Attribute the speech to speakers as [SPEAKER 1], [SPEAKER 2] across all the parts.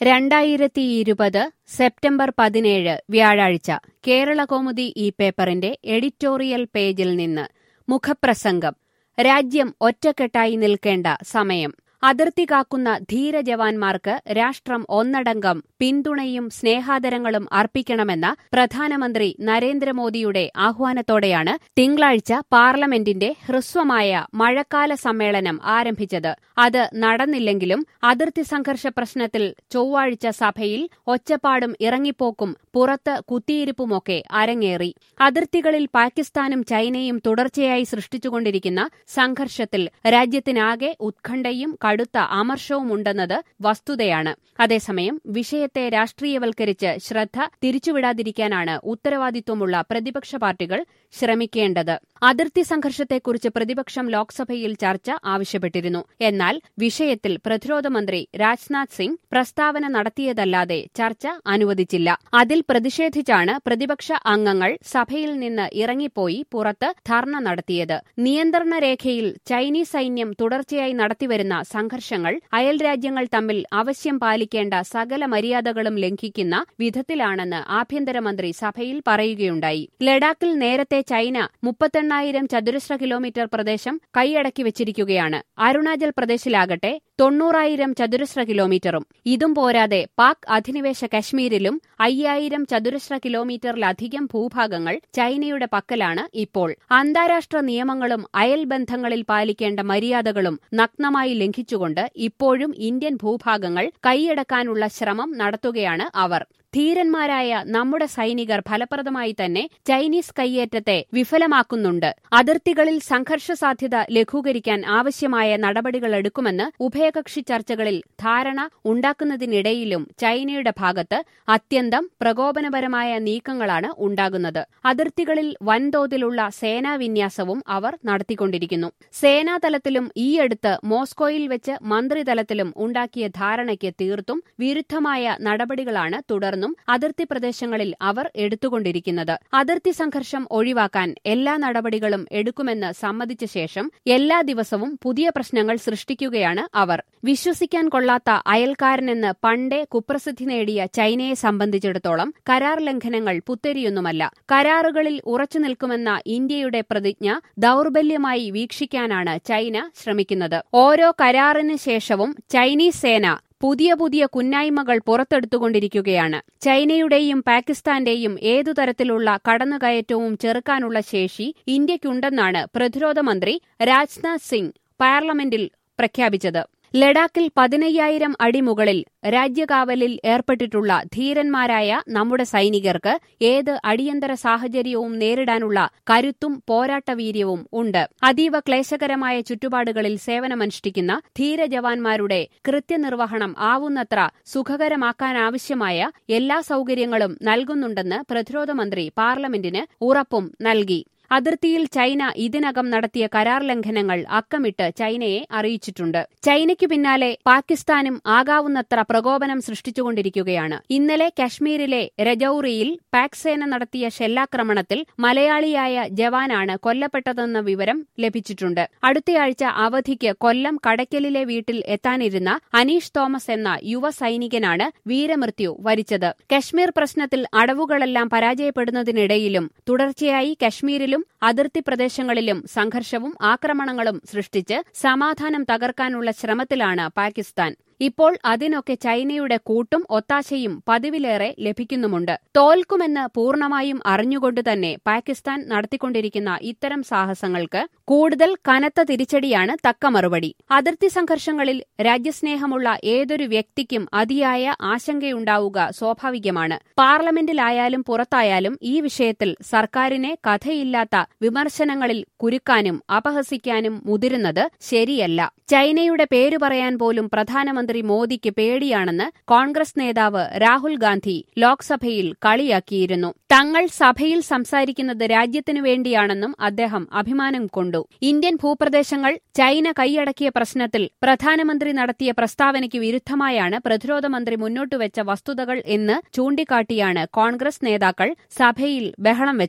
[SPEAKER 1] രണ്ടായിരത്തി ഇരുപത് സെപ്റ്റംബർ പതിനേഴ് വ്യാഴാഴ്ച കേരളകൗമുദി ഈ പേപ്പറിന്റെ എഡിറ്റോറിയൽ പേജിൽ നിന്ന് മുഖപ്രസംഗം രാജ്യം ഒറ്റക്കെട്ടായി നിൽക്കേണ്ട സമയം അതിർത്തി കാക്കുന്ന ധീരജവാന്മാർക്ക് രാഷ്ട്രം ഒന്നടങ്കം പിന്തുണയും സ്നേഹാദരങ്ങളും അർപ്പിക്കണമെന്ന പ്രധാനമന്ത്രി നരേന്ദ്രമോദിയുടെ ആഹ്വാനത്തോടെയാണ് തിങ്കളാഴ്ച പാർലമെന്റിന്റെ ഹ്രസ്വമായ മഴക്കാല സമ്മേളനം ആരംഭിച്ചത് അത് നടന്നില്ലെങ്കിലും അതിർത്തി സംഘർഷ പ്രശ്നത്തിൽ ചൊവ്വാഴ്ച സഭയിൽ ഒച്ചപ്പാടും ഇറങ്ങിപ്പോക്കും പുറത്ത് കുത്തിയിരിപ്പുമൊക്കെ അരങ്ങേറി അതിർത്തികളിൽ പാകിസ്ഥാനും ചൈനയും തുടർച്ചയായി സൃഷ്ടിച്ചുകൊണ്ടിരിക്കുന്ന സംഘർഷത്തിൽ രാജ്യത്തിനാകെ ഉത്കണ്ഠയും കടുത്ത അമർഷവുമുണ്ടെന്നത് വസ്തുതയാണ് അതേസമയം വിഷയത്തെ രാഷ്ട്രീയവൽക്കരിച്ച് ശ്രദ്ധ തിരിച്ചുവിടാതിരിക്കാനാണ് ഉത്തരവാദിത്വമുള്ള പ്രതിപക്ഷ പാർട്ടികൾ ശ്രമിക്കേണ്ടത് അതിർത്തി സംഘർഷത്തെക്കുറിച്ച് പ്രതിപക്ഷം ലോക്സഭയിൽ ചർച്ച ആവശ്യപ്പെട്ടിരുന്നു എന്നാൽ വിഷയത്തിൽ പ്രതിരോധ മന്ത്രി രാജ്നാഥ് സിംഗ് പ്രസ്താവന നടത്തിയതല്ലാതെ ചർച്ച അനുവദിച്ചില്ല അതിൽ പ്രതിഷേധിച്ചാണ് പ്രതിപക്ഷ അംഗങ്ങൾ സഭയിൽ നിന്ന് ഇറങ്ങിപ്പോയി പുറത്ത് ധർണ നടത്തിയത് നിയന്ത്രണ രേഖയിൽ ചൈനീസ് സൈന്യം തുടർച്ചയായി നടത്തിവരുന്ന സംഘർഷങ്ങൾ അയൽരാജ്യങ്ങൾ തമ്മിൽ അവശ്യം പാലിക്കേണ്ട സകല മര്യാദകളും ലംഘിക്കുന്ന വിധത്തിലാണെന്ന് ആഭ്യന്തരമന്ത്രി സഭയിൽ പറയുകയുണ്ടായി ലഡാക്കിൽ നേരത്തെ ചൈന മുപ്പത്തെണ്ണായിരം ചതുരശ്ര കിലോമീറ്റർ പ്രദേശം കൈയടക്കി വെച്ചിരിക്കുകയാണ് അരുണാചൽ പ്രദേശിലാകട്ടെ തൊണ്ണൂറായിരം ചതുരശ്ര കിലോമീറ്ററും ഇതും പോരാതെ പാക് അധിനിവേശ കശ്മീരിലും അയ്യായിരം ചതുരശ്ര കിലോമീറ്ററിലധികം ഭൂഭാഗങ്ങൾ ചൈനയുടെ പക്കലാണ് ഇപ്പോൾ അന്താരാഷ്ട്ര നിയമങ്ങളും അയൽബന്ധങ്ങളിൽ പാലിക്കേണ്ട മര്യാദകളും നഗ്നമായി ലംഘിച്ചുകൊണ്ട് ഇപ്പോഴും ഇന്ത്യൻ ഭൂഭാഗങ്ങൾ കൈയടക്കാനുള്ള ശ്രമം നടത്തുകയാണ് അവർ ധീരന്മാരായ നമ്മുടെ സൈനികർ ഫലപ്രദമായി തന്നെ ചൈനീസ് കയ്യേറ്റത്തെ വിഫലമാക്കുന്നുണ്ട് അതിർത്തികളിൽ സംഘർഷ സാധ്യത ലഘൂകരിക്കാൻ ആവശ്യമായ നടപടികളെടുക്കുമെന്ന് ഉഭയകക്ഷി ചർച്ചകളിൽ ധാരണ ഉണ്ടാക്കുന്നതിനിടയിലും ചൈനയുടെ ഭാഗത്ത് അത്യന്തം പ്രകോപനപരമായ നീക്കങ്ങളാണ് ഉണ്ടാകുന്നത് അതിർത്തികളിൽ വൻതോതിലുള്ള സേനാവിന്യാസവും അവർ നടത്തിക്കൊണ്ടിരിക്കുന്നു സേനാതലത്തിലും ഈയടുത്ത് മോസ്കോയിൽ വെച്ച് മന്ത്രിതലത്തിലും ഉണ്ടാക്കിയ ധാരണയ്ക്ക് തീർത്തും വിരുദ്ധമായ നടപടികളാണ് തുടർന്നും അതിർത്തി പ്രദേശങ്ങളിൽ അവർ എടുത്തുകൊണ്ടിരിക്കുന്നത് അതിർത്തി സംഘർഷം ഒഴിവാക്കാൻ എല്ലാ നടപടികളും എടുക്കുമെന്ന് സമ്മതിച്ച ശേഷം എല്ലാ ദിവസവും പുതിയ പ്രശ്നങ്ങൾ സൃഷ്ടിക്കുകയാണ് അവർ വിശ്വസിക്കാൻ കൊള്ളാത്ത അയൽക്കാരനെന്ന് പണ്ടേ കുപ്രസിദ്ധി നേടിയ ചൈനയെ സംബന്ധിച്ചിടത്തോളം കരാർ ലംഘനങ്ങൾ പുത്തരിയൊന്നുമല്ല കരാറുകളിൽ ഉറച്ചു നിൽക്കുമെന്ന ഇന്ത്യയുടെ പ്രതിജ്ഞ ദൌർബല്യമായി വീക്ഷിക്കാനാണ് ചൈന ശ്രമിക്കുന്നത് ഓരോ കരാറിന് ശേഷവും ചൈനീസ് സേന പുതിയ പുതിയ കുന്നായ്മകൾ പുറത്തെടുത്തുകൊണ്ടിരിക്കുകയാണ് ചൈനയുടെയും പാകിസ്ഥാന്റെയും ഏതു തരത്തിലുള്ള കടന്നുകയറ്റവും ചെറുക്കാനുള്ള ശേഷി ഇന്ത്യയ്ക്കുണ്ടെന്നാണ് പ്രതിരോധ മന്ത്രി രാജ്നാഥ് സിംഗ് പാർലമെന്റിൽ പ്രഖ്യാപിച്ചത് ലഡാക്കിൽ പതിനയ്യായിരം അടി മുകളിൽ രാജ്യകാവലിൽ ഏർപ്പെട്ടിട്ടുള്ള ധീരന്മാരായ നമ്മുടെ സൈനികർക്ക് ഏത് അടിയന്തര സാഹചര്യവും നേരിടാനുള്ള കരുത്തും പോരാട്ടവീര്യവും ഉണ്ട് അതീവ ക്ലേശകരമായ ചുറ്റുപാടുകളിൽ സേവനമനുഷ്ഠിക്കുന്ന ധീരജവാന്മാരുടെ കൃത്യനിർവഹണം ആവുന്നത്ര സുഖകരമാക്കാനാവശ്യമായ എല്ലാ സൌകര്യങ്ങളും നൽകുന്നുണ്ടെന്ന് പ്രതിരോധ മന്ത്രി പാർലമെന്റിന് ഉറപ്പും നൽകി അതിർത്തിയിൽ ചൈന ഇതിനകം നടത്തിയ കരാർ ലംഘനങ്ങൾ അക്കമിട്ട് ചൈനയെ അറിയിച്ചിട്ടുണ്ട് ചൈനയ്ക്കു പിന്നാലെ പാകിസ്ഥാനും ആകാവുന്നത്ര പ്രകോപനം സൃഷ്ടിച്ചുകൊണ്ടിരിക്കുകയാണ് ഇന്നലെ കശ്മീരിലെ രജൌറിയിൽ പാക് സേന നടത്തിയ ഷെല്ലാക്രമണത്തിൽ മലയാളിയായ ജവാനാണ് കൊല്ലപ്പെട്ടതെന്ന വിവരം ലഭിച്ചിട്ടുണ്ട് അടുത്തയാഴ്ച അവധിക്ക് കൊല്ലം കടയ്ക്കലിലെ വീട്ടിൽ എത്താനിരുന്ന അനീഷ് തോമസ് എന്ന യുവ സൈനികനാണ് വീരമൃത്യു വരിച്ചത് കശ്മീർ പ്രശ്നത്തിൽ അടവുകളെല്ലാം പരാജയപ്പെടുന്നതിനിടയിലും തുടർച്ചയായി കശ്മീരിലും അതിർത്തി പ്രദേശങ്ങളിലും സംഘർഷവും ആക്രമണങ്ങളും സൃഷ്ടിച്ച് സമാധാനം തകർക്കാനുള്ള ശ്രമത്തിലാണ് പാകിസ്ഥാൻ ഇപ്പോൾ അതിനൊക്കെ ചൈനയുടെ കൂട്ടും ഒത്താശയും പതിവിലേറെ ലഭിക്കുന്നുമുണ്ട് തോൽക്കുമെന്ന് പൂർണ്ണമായും അറിഞ്ഞുകൊണ്ട് തന്നെ പാകിസ്ഥാൻ നടത്തിക്കൊണ്ടിരിക്കുന്ന ഇത്തരം സാഹസങ്ങൾക്ക് കൂടുതൽ കനത്ത തിരിച്ചടിയാണ് തക്ക മറുപടി അതിർത്തി സംഘർഷങ്ങളിൽ രാജ്യസ്നേഹമുള്ള ഏതൊരു വ്യക്തിക്കും അതിയായ ആശങ്കയുണ്ടാവുക സ്വാഭാവികമാണ് പാർലമെന്റിലായാലും പുറത്തായാലും ഈ വിഷയത്തിൽ സർക്കാരിനെ കഥയില്ലാത്ത വിമർശനങ്ങളിൽ കുരുക്കാനും അപഹസിക്കാനും മുതിരുന്നത് ശരിയല്ല ചൈനയുടെ പേര് പറയാൻ പോലും പ്രധാനമന്ത്രി മോദിക്ക് പേടിയാണെന്ന് കോൺഗ്രസ് നേതാവ് രാഹുൽ ഗാന്ധി ലോക്സഭയിൽ കളിയാക്കിയിരുന്നു തങ്ങൾ സഭയിൽ സംസാരിക്കുന്നത് രാജ്യത്തിനു വേണ്ടിയാണെന്നും അദ്ദേഹം അഭിമാനം കൊണ്ടു ഇന്ത്യൻ ഭൂപ്രദേശങ്ങൾ ചൈന കൈയടക്കിയ പ്രശ്നത്തിൽ പ്രധാനമന്ത്രി നടത്തിയ പ്രസ്താവനയ്ക്ക് വിരുദ്ധമായാണ് പ്രതിരോധ മന്ത്രി മുന്നോട്ടുവച്ച വസ്തുതകൾ എന്ന് ചൂണ്ടിക്കാട്ടിയാണ് കോൺഗ്രസ് നേതാക്കൾ സഭയിൽ ബഹളം വെച്ചത്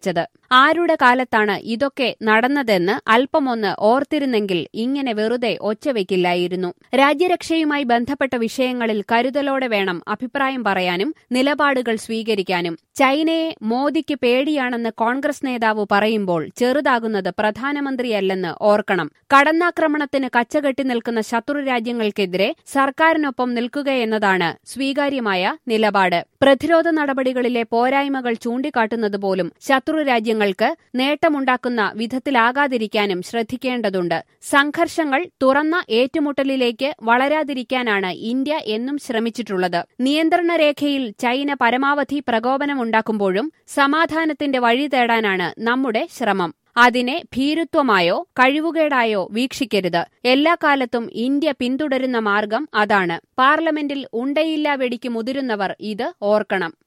[SPEAKER 1] ആരുടെ കാലത്താണ് ഇതൊക്കെ നടന്നതെന്ന് അല്പമൊന്ന് ഓർത്തിരുന്നെങ്കിൽ ഇങ്ങനെ വെറുതെ ഒച്ചവെക്കില്ലായിരുന്നു രാജ്യരക്ഷയുമായി ബന്ധപ്പെട്ട വിഷയങ്ങളിൽ കരുതലോടെ വേണം അഭിപ്രായം പറയാനും നിലപാടുകൾ സ്വീകരിക്കാനും ചൈനയെ മോദിക്ക് പേടിയാണെന്ന് കോൺഗ്രസ് നേതാവ് പറയുമ്പോൾ ചെറുതാകുന്നത് പ്രധാനമന്ത്രിയല്ലെന്ന് ഓർക്കണം കടന്നാക്രമണത്തിന് കച്ചകെട്ടി നിൽക്കുന്ന ശത്രു രാജ്യങ്ങൾക്കെതിരെ സർക്കാരിനൊപ്പം നിൽക്കുകയെന്നതാണ് സ്വീകാര്യമായ നിലപാട് പ്രതിരോധ നടപടികളിലെ പോരായ്മകൾ ചൂണ്ടിക്കാട്ടുന്നത് ശത്രു രാജ്യങ്ങൾക്ക് നേട്ടമുണ്ടാക്കുന്ന വിധത്തിലാകാതിരിക്കാനും ശ്രദ്ധിക്കേണ്ടതുണ്ട് സംഘർഷങ്ങൾ തുറന്ന ഏറ്റുമുട്ടലിലേക്ക് വളരാതിരിക്കാനാണ് ഇന്ത്യ എന്നും ശ്രമിച്ചിട്ടുള്ളത് നിയന്ത്രണ രേഖയിൽ ചൈന പരമാവധി പ്രകോപനമുണ്ടാക്കുമ്പോഴും സമാധാനത്തിന്റെ വഴി തേടാനാണ് നമ്മുടെ ശ്രമം അതിനെ ഭീരുത്വമായോ കഴിവുകേടായോ വീക്ഷിക്കരുത് എല്ലാ കാലത്തും ഇന്ത്യ പിന്തുടരുന്ന മാർഗം അതാണ് പാർലമെന്റിൽ ഉണ്ടയില്ലാ വെടിക്ക് മുതിരുന്നവർ ഇത് ഓർക്കണം